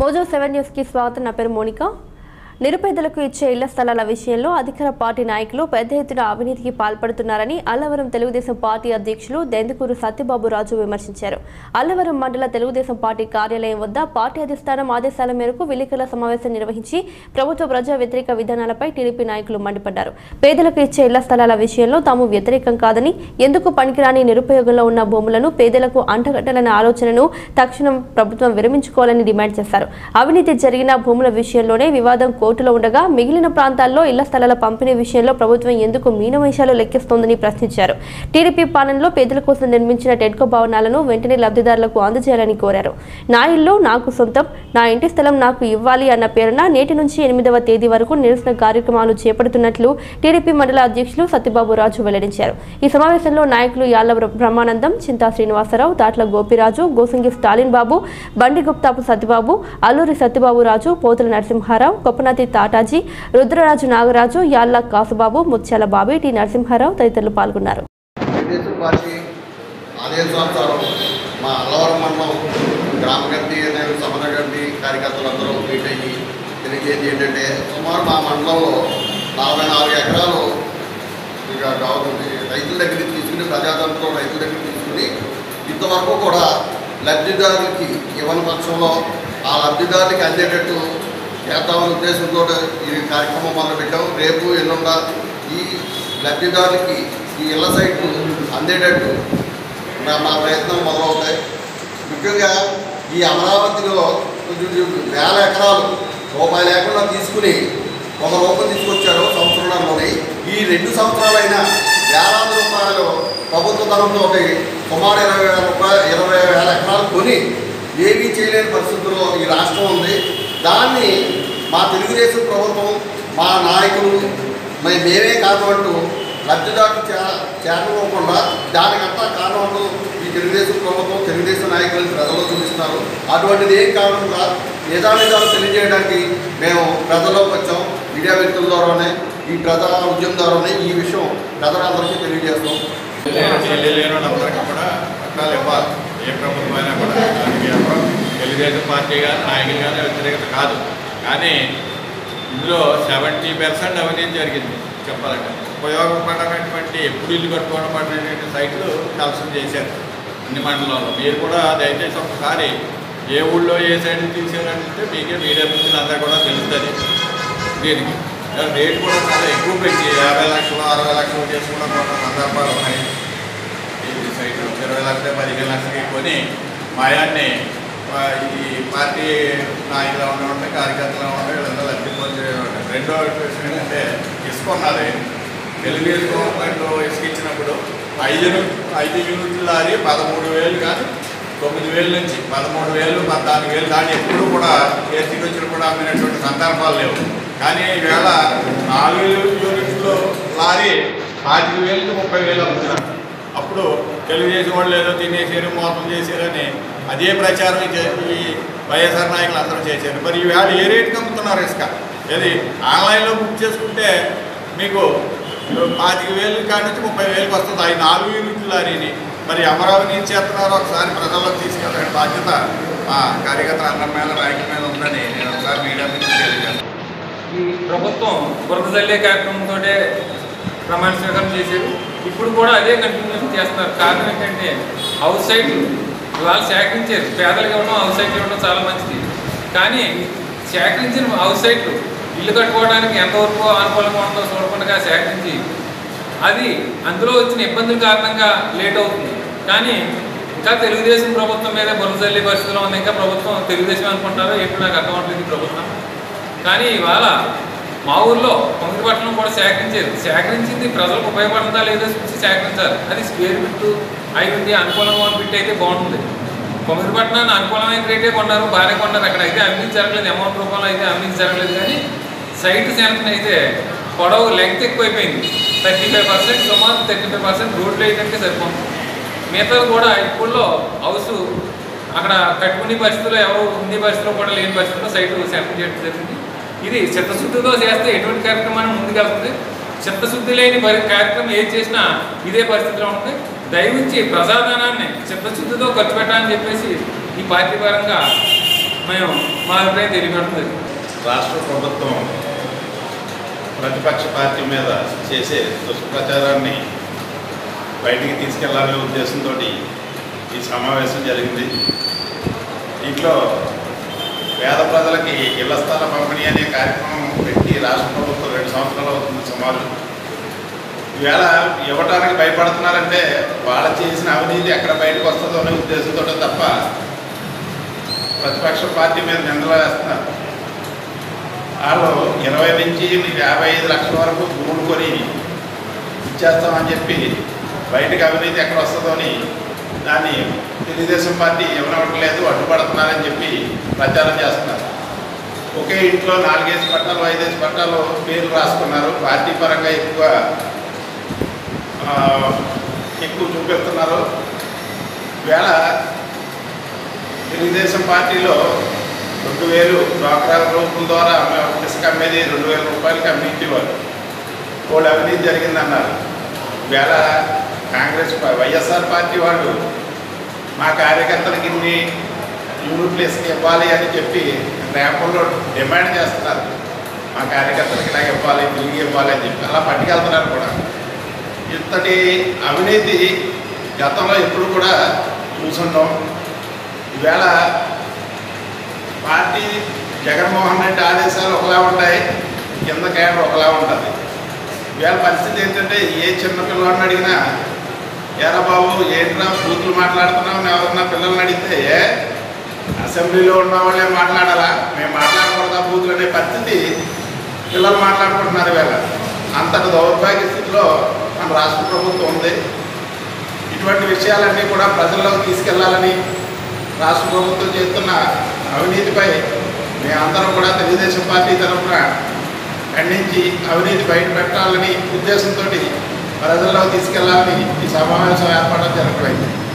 Mojo seven న్యూస్కి స్వాగతం నా పేరు మోనిక నిరుపేదలకు ఇచ్చే ఇళ్ల స్థలాల విషయంలో అధికార పార్టీ నాయకులు పెద్ద ఎత్తున అవినీతికి పాల్పడుతున్నారని అల్లవరం తెలుగుదేశం పార్టీ అధ్యక్షులు దెందుకూరు సత్యబాబు రాజు విమర్శించారు అల్లవరం మండల తెలుగుదేశం పార్టీ కార్యాలయం వద్ద పార్టీ అధిష్టానం ఆదేశాల మేరకు విలేకరుల సమావేశం నిర్వహించి ప్రభుత్వ ప్రజా వ్యతిరేక విధానాలపై టీడీపీ నాయకులు మండిపడ్డారు పేదలకు ఇచ్చే ఇళ్ల స్థలాల విషయంలో తాము వ్యతిరేకం కాదని ఎందుకు పనికిరాని నిరుపయోగంలో ఉన్న భూములను పేదలకు అంటగట్టాలనే ఆలోచనను తక్షణం ప్రభుత్వం విరమించుకోవాలని డిమాండ్ చేశారు అవినీతి జరిగిన భూముల విషయంలోనే వివాదం కోర్టులో ఉండగా మిగిలిన ప్రాంతాల్లో ఇళ్ల స్థలాల పంపిణీ విషయంలో ప్రభుత్వం ఎందుకు మీనమేషాలు లెక్కిస్తోందని ప్రశ్నించారు టీడీపీ పాలనలో పేదల కోసం నిర్మించిన టెడ్కో భవనాలను వెంటనే లబ్ధిదారులకు అందజేయాలని కోరారు నా ఇల్లు నాకు సొంతం నా ఇంటి స్థలం నాకు ఇవ్వాలి అన్న పేరున నేటి నుంచి ఎనిమిదవ తేదీ వరకు నిరసన కార్యక్రమాలు చేపడుతున్నట్లు టీడీపీ మండల అధ్యక్షులు సత్యబాబు రాజు వెల్లడించారు ఈ సమావేశంలో నాయకులు యాళ్ల బ్ర- బ్రహ్మానందం చింతా శ్రీనివాసరావు దాట్ల గోపిరాజు గోసంగి స్టాలిన్ బాబు బండి గుప్తాపు సత్యబాబు అల్లూరి సత్యబాబు రాజు పోతుల నరసింహారావు కొప్పనాతి తాటాజీ రుద్రరాజు నాగరాజు యాళ్ల కాసుబాబు ముత్యాల బాబి టి నరసింహారావు తదితరులు పాల్గొన్నారు తెలుగుదేశం పార్టీ ఆదేశానుసారం మా అల్లవరం మండలం గ్రామ కమిటీ అనేది సమర కమిటీ కార్యకర్తలందరూ మీట్ అయ్యి తెలియజేది ఏంటంటే సుమారు మా మండలంలో నలభై నాలుగు ఎకరాలు ఇక కావుతుంది రైతుల దగ్గర నుంచి తీసుకుని ప్రజాతంత్రం రైతుల దగ్గర తీసుకుని ఇంతవరకు కూడా లబ్ధిదారులకి ఇవ్వని పక్షంలో ఆ లబ్ధిదారులకి అందేటట్టు చేద్దామనే ఉద్దేశంతో ఈ కార్యక్రమం మొదలుపెట్టాం రేపు ఎల్లుండ ఈ లబ్ధిదారులకి ఈ ఇళ్ల సైట్లు అందేటట్టు మా మా ప్రయత్నం మొదలవుతాయి ముఖ్యంగా ఈ అమరావతిలో కొంచెం వేల ఎకరాలు రూపాయి లేకుండా తీసుకుని ఒక రూపం తీసుకొచ్చారు సంవత్సరంలోని ఈ రెండు సంవత్సరాలైనా వేలాది రూపాయలు ప్రభుత్వ ధనంతో సుమారు ఇరవై వేల రూపాయలు ఇరవై వేల ఎకరాలు కొని ఏమీ చేయలేని పరిస్థితుల్లో ఈ రాష్ట్రం ఉంది దాన్ని మా తెలుగుదేశం ప్రభుత్వం మా నాయకులు మరి మేమే కారణం అంటూ లబ్ధిదారులు చే చేరకోకుండా దానికంతా కారణం అంటూ ఈ తెలుగుదేశం ప్రభుత్వం తెలుగుదేశం నాయకులు ప్రజల్లో చూపిస్తున్నారు అటువంటిది ఏం కారణంగా నిజానిజాలు తెలియజేయడానికి మేము ప్రజల్లోకి వచ్చాం మీడియా వ్యక్తుల ద్వారానే ఈ ప్రజా ఉద్యమం ద్వారానే ఈ విషయం ప్రజలందరికీ తెలియజేస్తాం లేని వాళ్ళందరికీ కూడా పట్టాలు ఇవ్వాలి ఏ ప్రభుత్వం అయినా కూడా దానికి ఎవరు తెలుగుదేశం పార్టీ కానీ నాయకులు కానీ వ్యతిరేకత కాదు కానీ ఇందులో సెవెంటీ పర్సెంట్ అవినీతి జరిగింది చెప్పాలంటే ఉపయోగపడనటువంటి ఎప్పుడు ఇల్లు కట్టుకోవడం పడినటువంటి సైట్లు కలసం చేశారు అన్ని మండలంలో మీరు కూడా దయచేసి ఒకసారి ఏ ఊళ్ళో ఏ సైడ్ తీసారంటే మీకే మీడియా మిత్రులు అందరూ కూడా తెలుస్తుంది దీనికి రేట్ కూడా చాలా ఎక్కువ పెంచి యాభై లక్షలు అరవై లక్షలు చేసుకోవడం కూడా సందర్భాలు ఉన్నాయి ఈ సైట్ ఇరవై లక్షలు పదిహేను లక్షలకి కొని మాయాన్ని ఆ, ఈ పార్టీ నాయకులు ఉండే కార్యకర్తలు ఉండే వీళ్ళంతా లబ్ధి పొందేవాళ్ళు రెండో విషయం ఏంటంటే ఇసుక ఉన్నది తెలుగుదేశం గవర్నమెంట్ ఇసుక ఇచ్చినప్పుడు ఐదు ను- ఐదు యూనిట్ల లారీ పదమూడు వేలు కానీ తొమ్మిది వేల నుంచి పదమూడు వేలు పద్నాలుగు వేలు దాటి ఎప్పుడు కూడా ఏసీకి వచ్చిన కూడా అమ్మినటువంటి సందర్భాలు లేవు కానీ ఈవేళ నాలుగు యూనిట్లు లారీ పాతిక వేలు ముప్పై వేలు అమ్ముతున్నారు అప్పుడు తెలుగుదేశం వాళ్ళు ఏదో తినేసారు మోసం చేశారని అదే ప్రచారం ఈ చే- ఈ వైఎస్ఆర్ నాయకులు అందరూ చేశారు మరి ఈవేళ ఏ రేటుకి అమ్ముతున్నారు ఇసుక ఏది ఆన్లైన్లో బుక్ చేసుకుంటే మీకు పాతిక వేలు కాడి నుంచి ముప్పై వేలకు వస్తుంది అవి నాలుగు యూనిట్లు లారీని మరి అమరావతి ఏం చేస్తున్నారో ఒకసారి ప్రజల్లోకి తీసుకెళ్ళే బాధ్యత మా కార్యకర్తల అందరి మీద నాయకుల మీద ఉందని నేను ఒకసారి మీడియా మీద తెలియజేస్తాను ఈ ప్రభుత్వం బురద జల్లే కార్యక్రమంతో ప్రమాణ స్వీకారం చేశారు ఇప్పుడు కూడా అదే కంటిన్యూషన్ చేస్తున్నారు కారణం ఏంటంటే హౌస్ సైట్లు ఇవాళ సేకరించారు పేదలకు ఇవ్వడం హౌస్ సైట్లు ఇవ్వడం చాలా మంచిది కానీ సేకరించిన హౌస్ సైట్లు ఇల్లు కట్టుకోవడానికి ఎంతవరకు అనుకూలంగా ఉందో చూడకుండా సేకరించి అది అందులో వచ్చిన ఇబ్బందుల కారణంగా లేట్ అవుతుంది కానీ ఇంకా తెలుగుదేశం ప్రభుత్వం మీద బురదల్లి పరిస్థితిలో ఉంది ఇంకా ప్రభుత్వం తెలుగుదేశం అనుకుంటారో ఎప్పుడు నాకు అర్థం అవ్వట్లేదు ఈ ప్రభుత్వం కానీ ఇవాళ మా ఊర్లో పొంగిపట్నం కూడా సేకరించారు సేకరించింది ప్రజలకు ఉపయోగపడుతుందా లేదో చూసి సేకరించాలి అది స్క్వేర్ బిట్టు అయి ఉంది అనుకూలంగా ఉన్న బిట్ అయితే బాగుంటుంది పొంగిపట్నాన్ని అనుకూలమైన రేటే కొన్నారు బాగానే కొన్నారు అక్కడ అయితే అవినీతి జరగలేదు అమౌంట్ రూపంలో అయితే అవినీతి జరగలేదు కానీ సైట్ శాంక్షన్ అయితే పొడవు లెంగ్త్ ఎక్కువైపోయింది థర్టీ ఫైవ్ పర్సెంట్ సుమారు థర్టీ ఫైవ్ పర్సెంట్ రోడ్లు వేయడానికి సరిపోతుంది మిగతాది కూడా ఇప్పుడులో హౌస్ అక్కడ కట్టుకునే పరిస్థితుల్లో ఎవరు ఉండే పరిస్థితుల్లో కూడా లేని పరిస్థితుల్లో సైట్ శాంక్షన్ చేయడం జరిగింది ఇది చిత్తశుద్ధితో చేస్తే ఎటువంటి కార్యక్రమాన్ని ముందుకెళ్తుంది చిత్తశుద్ధి లేని పరి కార్యక్రమం ఏది చేసినా ఇదే పరిస్థితిలో ఉంటుంది దయవుంచి ప్రజాధనాన్ని చిత్తశుద్ధితో ఖర్చు పెట్టాలని చెప్పేసి ఈ పార్టీ పరంగా మేము మా అభిప్రాయం తెలియపడుతుంది రాష్ట్ర ప్రభుత్వం ప్రతిపక్ష పార్టీ మీద చేసే దుష్ప్రచారాన్ని బయటికి తీసుకెళ్లాలనే ఉద్దేశంతో ఈ సమావేశం జరిగింది దీంట్లో పేద ప్రజలకి ఇళ్ల స్థల పంపిణీ అనే కార్యక్రమం పెట్టి రాష్ట్ర ప్రభుత్వం రెండు సంవత్సరాలు అవుతుంది సుమారు ఈవేళ ఇవ్వటానికి భయపడుతున్నారంటే వాళ్ళు చేసిన అవినీతి ఎక్కడ బయటకు వస్తుందో అనే ఉద్దేశంతో తప్ప ప్రతిపక్ష పార్టీ మీద నిందలు వేస్తున్నారు వాళ్ళు ఇరవై నుంచి యాభై ఐదు లక్షల వరకు భూములు కొని ఇచ్చేస్తామని చెప్పి బయటకు అవినీతి ఎక్కడ వస్తుందో అని దాన్ని తెలుగుదేశం పార్టీ ఇవ్వనవ్వట్లేదు అడ్డుపడుతున్నారని చెప్పి ప్రచారం చేస్తున్నారు ఒకే ఇంట్లో నాలుగేసి పట్టాలు ఐదేసి పట్టాలు పేర్లు రాసుకున్నారు పార్టీ పరంగా ఎక్కువ ఆ, ఎక్కువ చూపిస్తున్నారు వేళ తెలుగుదేశం పార్టీలో రెండు వేలు డ్వాక్రా గ్రూపుల ద్వారా అమ్మే- ఇసుక అమ్మేది రెండు వేల రూపాయలకి అమ్మించేవారు వాళ్ళు అవినీతి జరిగిందన్నారు వేళ కాంగ్రెస్ పా- వైఎస్ఆర్ పార్టీ వాళ్ళు మా కార్యకర్తలకి ఇన్ని యూనిట్లు ఇసుక ఇవ్వాలి అని చెప్పి ర్యాంపుల్లో డిమాండ్ చేస్తున్నారు మా కార్యకర్తలకి ఇలా ఇవ్వాలి తిరిగి ఇవ్వాలి అని చెప్పి అలా పట్టుకెళ్తున్నారు కూడా ఇంతటి అవినీతి గతంలో ఎప్పుడు కూడా చూసుంటాం ఈవేళ పార్టీ జగన్మోహన్ రెడ్డి ఆదేశాలు ఒకలా ఉంటాయి కింద కేడర్ ఒకలా ఉంటుంది ఇవాళ పరిస్థితి ఏంటంటే ఏ చిన్న పిల్లవాడిని అడిగినా ఏరా బాబు ఏంట్రా బూతులు మాట్లాడుతున్నావు అని ఎవరన్నా పిల్లల్ని అడిగితే "ఏ, అసెంబ్లీలో ఉన్న వాళ్ళే మాట్లాడాలా మేము మాట్లాడకూడదా బూతులు అనే పరిస్థితి పిల్లలు మాట్లాడుకుంటున్నారు ఇవాళ అంతటి దౌర్భాగ్య స్థితిలో మన రాష్ట్ర ప్రభుత్వం ఉంది ఇటువంటి విషయాలన్నీ కూడా ప్రజల్లోకి తీసుకెళ్లాలని రాష్ట్ర ప్రభుత్వం చేస్తున్న అవినీతిపై మేమందరం కూడా తెలుగుదేశం పార్టీ తరఫున ఖండించి అవినీతి బయట పెట్టాలని ఉద్దేశంతో ప్రజల్లోకి తీసుకెళ్లాలని ఈ సమావేశం ఏర్పడడం జరగడం